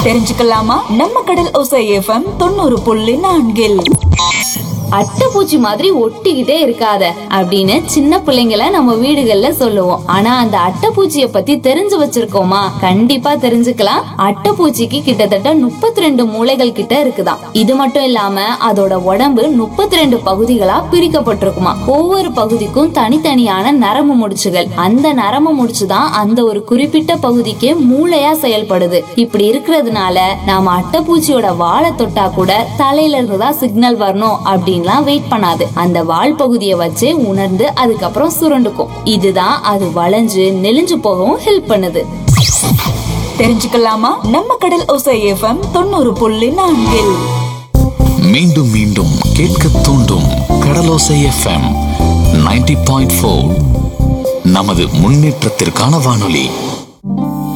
தெரிஞ்சுக்கலாமா நம்ம கடல் ஓசை எஃப்எம் தொண்ணூறு புள்ளி நான்கில் அட்டைப்பூச்சி மாதிரி ஒட்டிக்கிட்டே இருக்காத அப்படின்னு சின்ன பிள்ளைங்கள நம்ம வீடுகள்ல சொல்லுவோம் ஆனா அந்த அட்டைப்பூச்சிய பத்தி தெரிஞ்சு வச்சிருக்கோமா கண்டிப்பா தெரிஞ்சுக்கலாம் அட்டைப்பூச்சிக்கு கிட்டத்தட்ட முப்பத்தி ரெண்டு மூளைகள் கிட்ட இருக்குதாம் இது மட்டும் இல்லாம அதோட உடம்பு முப்பத்தி ரெண்டு பகுதிகளா பிரிக்கப்பட்டிருக்குமா ஒவ்வொரு பகுதிக்கும் தனித்தனியான நரம்பு முடிச்சுகள் அந்த நரம்பு முடிச்சு தான் அந்த ஒரு குறிப்பிட்ட பகுதிக்கு மூளையா செயல்படுது இப்படி இருக்கிறதுனால நாம அட்டைப்பூச்சியோட வாழை தொட்டா கூட தலையில இருந்து தான் சிக்னல் வரணும் அப்படின்லாம் வெயிட் பண்ணாது அந்த வால் பகுதியை வச்சு உணர்ந்து அதுக்கப்புறம் சுருண்டுக்கும் இதுதான் அது வளைஞ்சு நெளிஞ்சு போகவும் ஹெல்ப் பண்ணுது தெரிஞ்சுக்கலாமா நம்ம கடல் ஓசை எஃப்எம் தொண்ணூறு புள்ளி நான்கில் மீண்டும் மீண்டும் கேட்க தூண்டும் கடலோசை எஃப்எம் 90.4 பாயிண்ட் நமது முன்னேற்றத்திற்கான வானொலி